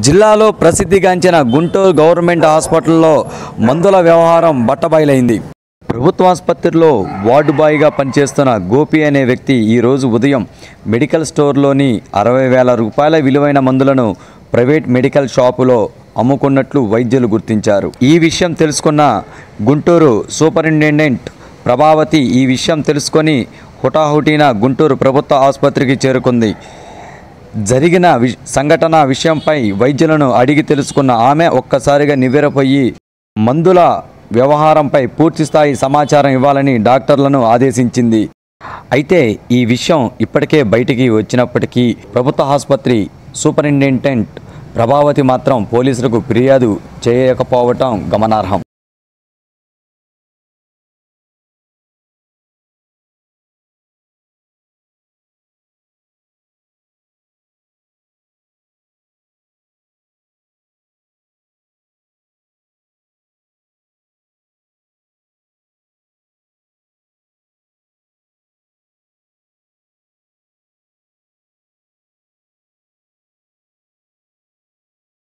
జిల్లాలో ప్రసిద్ధిగాంచిన గుంటూరు గవర్నమెంట్ హాస్పిటల్లో మందుల వ్యవహారం బట్టబయలైంది ప్రభుత్వ ఆసుపత్రిలో వార్డు బాయ్గా పనిచేస్తున్న గోపి అనే వ్యక్తి ఈరోజు ఉదయం మెడికల్ స్టోర్లోని అరవై వేల రూపాయల విలువైన మందులను ప్రైవేట్ మెడికల్ షాపులో అమ్ముకున్నట్లు వైద్యులు గుర్తించారు ఈ విషయం తెలుసుకున్న గుంటూరు సూపరింటెండెంట్ ప్రభావతి ఈ విషయం తెలుసుకొని హుటాహుటిన గుంటూరు ప్రభుత్వ ఆసుపత్రికి చేరుకుంది జరిగిన వి సంఘటన విషయంపై వైద్యులను అడిగి తెలుసుకున్న ఆమె ఒక్కసారిగా నివ్వెరపోయి మందుల వ్యవహారంపై పూర్తిస్థాయి సమాచారం ఇవ్వాలని డాక్టర్లను ఆదేశించింది అయితే ఈ విషయం ఇప్పటికే బయటికి వచ్చినప్పటికీ ప్రభుత్వ ఆసుపత్రి సూపరింటెండెంట్ ప్రభావతి మాత్రం పోలీసులకు ఫిర్యాదు చేయకపోవటం గమనార్హం